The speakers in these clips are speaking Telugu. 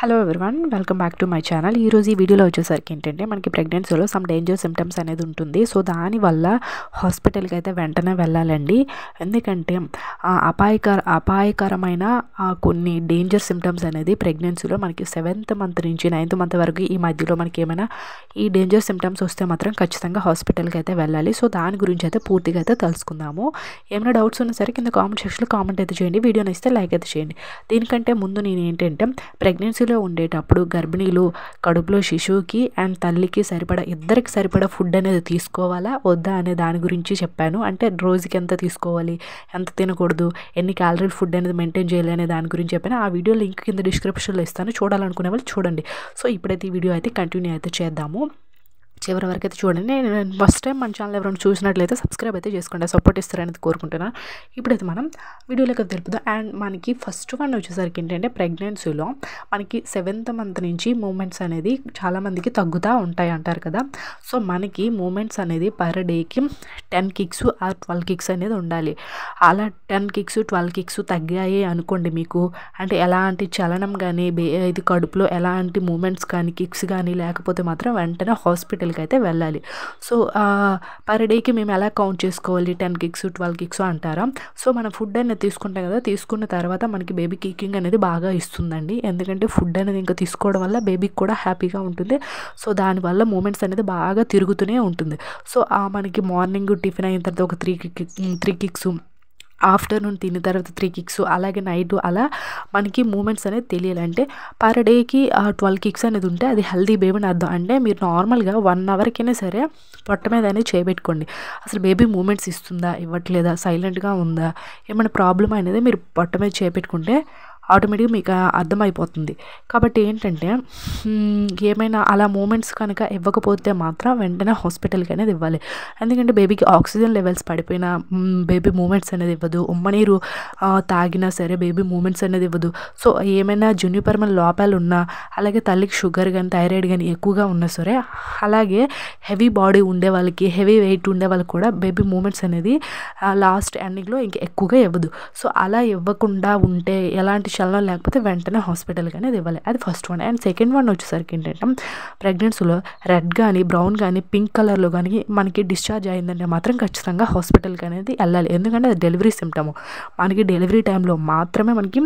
hello everyone welcome back to my channel ఈరోజు ఈ వీడియోలో వచ్చేసరికి ఏంటంటే మనకి ప్రెగ్నెన్సీలో సమ్ డేంజర్ సిమ్టమ్స్ అనేది ఉంటుంది సో దానివల్ల హాస్పిటల్కి అయితే వెంటనే వెళ్ళాలండి ఎందుకంటే ఆ, అపాయకర అపాయకరమైన ఆ, కొన్ని డేంజర్ సిమ్టమ్స్ అనేది ప్రెగ్నెన్సీలో మనకి సెవెంత్ మంత్ నుంచి నైన్త్ మంత్ వరకు ఈ మధ్యలో మనకి ఏమైనా ఈ డేంజర్ సిమ్టమ్స్ వస్తే మాత్రం ఖచ్చితంగా హాస్పిటల్కి అయితే వెళ్ళాలి సో దాని గురించి అయితే పూర్తిగా అయితే తెలుసుకుందాము ఏమైనా డౌట్స్ ఉన్నా సరే కింద కామెంట్ సెక్షన్లో కామెంట్ అయితే చేయండి వీడియో నచ్చితే లైక్ అయితే చేయండి దీనికంటే ముందు నేను ఏంటంటే ప్రెగ్నెన్సీలో ఉండేటప్పుడు గర్భిణీలు కడుపులో శిశువుకి అండ్ తల్లికి సరిపడా ఇద్దరికి సరిపడా ఫుడ్ అనేది తీసుకోవాలా వద్దా అనే దాని గురించి చెప్పాను అంటే రోజుకి ఎంత తీసుకోవాలి ఎంత తినకూడదు ఎన్ని క్యాలరీ ఫుడ్ అనేది మెయింటైన్ చేయాలి అనే దాని గురించి చెప్పాను ఆ వీడియో లింక్ కింద డిస్క్రిప్షన్లో ఇస్తాను చూడాలనుకునే వాళ్ళు చూడండి సో ఇప్పుడైతే ఈ వీడియో అయితే కంటిన్యూ అయితే చేద్దాము చివరి వరకు అయితే చూడండి నేను ఫస్ట్ టైం మన ఛానల్ ఎవరైనా చూసినట్లయితే సబ్స్క్రైబ్ అయితే చేసుకోండి సపోర్ట్ ఇస్తారనేది కోరుకుంటున్నాను ఇప్పుడైతే మనం వీడియోలోకి తెలుపుదాం అండ్ మనకి ఫస్ట్ వన్ వచ్చేసరికి ఏంటంటే ప్రెగ్నెన్సీలో మనకి సెవెంత్ మంత్ నుంచి మూమెంట్స్ అనేది చాలామందికి తగ్గుతూ ఉంటాయి అంటారు కదా సో మనకి మూమెంట్స్ అనేది పర్ డేకి ten kicks or twelve kicks అనేది ఉండాలి అలా టెన్ కిక్స్ ట్వెల్వ్ కిక్స్ తగ్గాయి అనుకోండి మీకు అంటే ఎలాంటి చలనం కానీ బే ఇది కడుపులో ఎలాంటి మూమెంట్స్ కానీ కిక్స్ కానీ లేకపోతే మాత్రం వెంటనే హాస్పిటల్కి అయితే వెళ్ళాలి సో పర్ డేకి మేము ఎలా కౌంట్ చేసుకోవాలి టెన్ కిక్స్ ట్వెల్వ్ కిక్స్ అంటారా సో మనం ఫుడ్ అనేది తీసుకుంటాం కదా తీసుకున్న తర్వాత మనకి బేబీ కికింగ్ అనేది బాగా ఇస్తుందండి ఎందుకంటే ఫుడ్ అనేది ఇంకా తీసుకోవడం వల్ల బేబీకి కూడా హ్యాపీగా ఉంటుంది సో దానివల్ల మూమెంట్స్ అనేది బాగా తిరుగుతూనే ఉంటుంది సో ఆ మనకి మార్నింగ్ టిఫిన్ అయిన తర్వాత ఒక three kick three kicks afternoon తిన్న తర్వాత త్రీ కిక్స్ అలాగే నైట్ అలా మనకి మూమెంట్స్ అనేది తెలియాలి అంటే పర్ డేకి ట్వెల్వ్ కిక్స్ అనేది ఉంటే అది హెల్దీ బేబీని అర్థం అంటే మీరు నార్మల్గా వన్ అవర్కైనా సరే పొట్ట మీద అనేది చేయబెట్టుకోండి అసలు బేబీ మూమెంట్స్ ఇస్తుందా ఇవ్వట్లేదా సైలెంట్గా ఉందా ఏమైనా ప్రాబ్లం అనేది మీరు పొట్ట మీద చేపెట్టుకుంటే ఆటోమేటిక్గా మీకు అర్థమైపోతుంది కాబట్టి ఏంటంటే మ్, ఏమైనా అలా మూమెంట్స్ కనుక ఇవ్వకపోతే మాత్రం వెంటనే హాస్పిటల్కి అనేది ఇవ్వాలి ఎందుకంటే బేబీకి ఆక్సిజన్ లెవెల్స్ పడిపోయినా బేబీ మూమెంట్స్ అనేది ఇవ్వదు ఉమ్మనీరు ఆ, తాగినా సరే బేబీ మూమెంట్స్ అనేది ఇవ్వదు సో ఏమైనా జన్యుపరమైన లోపాలు ఉన్నా అలాగే తల్లికి షుగర్ కానీ థైరాయిడ్ కానీ ఎక్కువగా ఉన్నా సరే అలాగే హెవీ బాడీ ఉండే వాళ్ళకి హెవీ వెయిట్ ఉండే వాళ్ళకి కూడా బేబీ మూమెంట్స్ అనేది లాస్ట్ ఎండింగ్లో ఇంకా ఎక్కువగా ఇవ్వదు సో అలా ఇవ్వకుండా ఉంటే ఎలాంటి చలనం లేకపోతే వెంటనే హాస్పిటల్కి అనేది ఇవ్వాలి అది first one and second one వచ్చేసరికి ఏంటంటే ప్రెగ్నెన్సీలో రెడ్ కానీ బ్రౌన్ కానీ పింక్ కలర్లో కానీ మనకి డిశ్చార్జ్ అయిందంటే మాత్రం ఖచ్చితంగా హాస్పిటల్కి అనేది వెళ్ళాలి ఎందుకంటే అది డెలివరీ సిమ్టమ్ మనకి డెలివరీ టైంలో మాత్రమే మనకి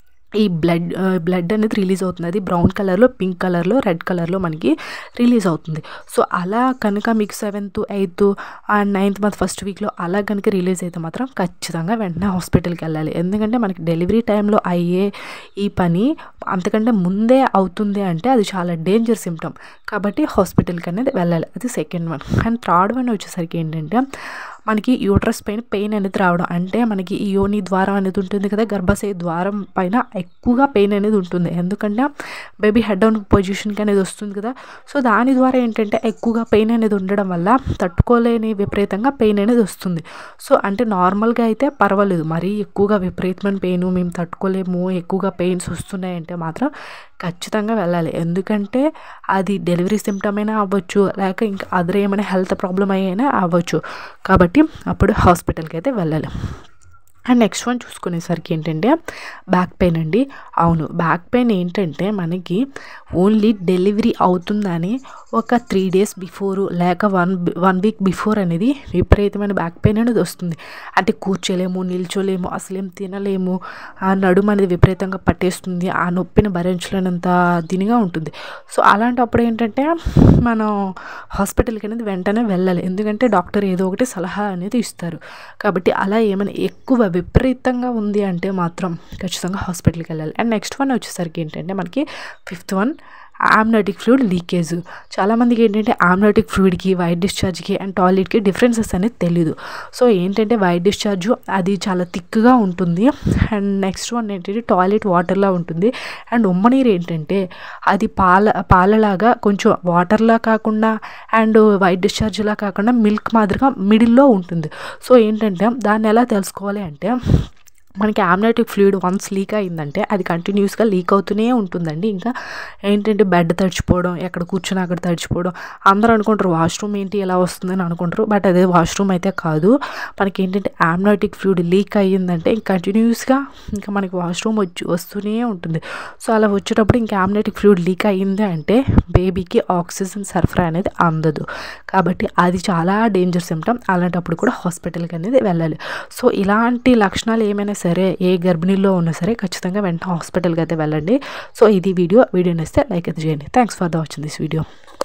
ఈ బ్లడ్ బ్లడ్ అనేది రిలీజ్ అవుతుంది అది బ్రౌన్ కలర్లో పింక్ కలర్లో రెడ్ కలర్లో మనకి రిలీజ్ అవుతుంది సో అలా కనుక మీకు seventh eighth and ninth month first వీక్లో అలా కనుక రిలీజ్ అయితే మాత్రం ఖచ్చితంగా వెంటనే హాస్పిటల్కి వెళ్ళాలి ఎందుకంటే మనకి డెలివరీ టైంలో అయ్యే ఈ పని అంతకంటే ముందే అవుతుంది అంటే అది చాలా డేంజర్ సిమ్టమ్ కాబట్టి హాస్పిటల్కి అనేది వెళ్ళాలి అది second one and third one వచ్చేసరికి ఏంటంటే మనకి యూట్రస్ పైన పెయిన్ అనేది రావడం అంటే మనకి ఈ యోని ద్వారం అనేది ఉంటుంది కదా గర్భాశయ ద్వారం పైన ఎక్కువగా పెయిన్ అనేది ఉంటుంది ఎందుకంటే బేబీ హెడ్ డౌన్ పొజిషన్కి అనేది వస్తుంది కదా సో దాని ద్వారా ఏంటంటే ఎక్కువగా పెయిన్ అనేది ఉండడం వల్ల తట్టుకోలేని విపరీతంగా పెయిన్ అనేది వస్తుంది సో అంటే నార్మల్గా అయితే పర్వాలేదు మరీ ఎక్కువగా విపరీతమైన పెయిన్ మేము తట్టుకోలేము ఎక్కువగా పెయిన్స్ వస్తున్నాయంటే మాత్రం ఖచ్చితంగా వెళ్ళాలి ఎందుకంటే అది డెలివరీ సిమ్టమ్ అయినా అవ్వచ్చు లేక ఇంకా అదర్ ఏమైనా హెల్త్ ప్రాబ్లం అయినా అవ్వచ్చు కాబట్టి అప్పుడు హాస్పిటల్కి అయితే వెళ్ళాలి అండ్ నెక్స్ట్ వన్ చూసుకునేసరికి ఏంటంటే బ్యాక్ పెయిన్ అండి అవును బ్యాక్ పెయిన్ ఏంటంటే మనకి ఓన్లీ డెలివరీ అవుతుందని ఒక త్రీ డేస్ బిఫోర్ లేక వన్ వన్ వీక్ బిఫోర్ అనేది విపరీతమైన బ్యాక్ పెయిన్ అనేది వస్తుంది అంటే కూర్చోలేము నిల్చోలేము అసలు ఏం తినలేము ఆ నడుము అనేది విపరీతంగా పట్టేస్తుంది ఆ నొప్పిని భరించలేనంత దీనిగా ఉంటుంది సో అలాంటప్పుడు ఏంటంటే మనం హాస్పిటల్కి అనేది వెంటనే వెళ్ళాలి ఎందుకంటే డాక్టర్ ఏదో ఒకటి సలహా అనేది ఇస్తారు కాబట్టి అలా ఏమైనా ఎక్కువ విపరీతంగా ఉంది అంటే మాత్రం ఖచ్చితంగా హాస్పిటల్కి వెళ్ళాలి అండ్ నెక్స్ట్ వన్ వచ్చేసరికి ఏంటంటే మనకి fifth one amniotic fluid leakage చాలామందికి ఏంటంటే ఆమ్నోటిక్ ఫ్లూయిడ్కి వైట్ డిశ్చార్జ్కి అండ్ టాయిలెట్కి డిఫరెన్సెస్ అనేది తెలీదు సో ఏంటంటే వైట్ డిశ్చార్జ్ అది చాలా థిక్గా ఉంటుంది అండ్ నెక్స్ట్ వన్ ఏంటంటే టాయిలెట్ వాటర్లా ఉంటుంది అండ్ ఉమ్మనీరు ఏంటంటే అది పాల పాలలాగా కొంచెం వాటర్లా కాకుండా అండ్ వైట్ డిశ్చార్జ్లా కాకుండా మిల్క్ మాదిరిగా మిడిల్లో ఉంటుంది సో ఏంటంటే దాన్ని ఎలా తెలుసుకోవాలి అంటే మనకి ఆమ్నోటిక్ ఫ్లూయిడ్ వన్స్ లీక్ అయిందంటే అది కంటిన్యూస్గా లీక్ అవుతూనే ఉంటుందండి ఇంకా ఏంటంటే బెడ్ తడిచిపోవడం ఎక్కడ కూర్చుని అక్కడ తడిచిపోవడం అందరూ అనుకుంటారు వాష్రూమ్ ఏంటి ఎలా వస్తుందని అనుకుంటారు బట్ అదే వాష్రూమ్ అయితే కాదు మనకి ఏంటంటే ఆమ్నోటిక్ ఫ్లూయిడ్ లీక్ అయ్యిందంటే ఇంకా కంటిన్యూస్గా ఇంకా మనకి వాష్రూమ్ వచ్చి వస్తూనే ఉంటుంది సో అలా వచ్చేటప్పుడు ఇంకా ఆమ్నోటిక్ ఫ్లూయిడ్ లీక్ అయ్యింది అంటే బేబీకి ఆక్సిజన్ సరఫరా అనేది అందదు కాబట్టి అది చాలా డేంజర్ సిమ్టమ్ అలాంటప్పుడు కూడా హాస్పిటల్కి అనేది వెళ్ళాలి సో ఇలాంటి లక్షణాలు ఏమైనా సరే ఏ గర్భిణీలో ఉన్నా సరే ఖచ్చితంగా వెంటనే హాస్పిటల్కి అయితే వెళ్ళండి సో ఇది వీడియో వీడియో నచ్చితే లైక్ అయితే చేయండి thanks for the watching this video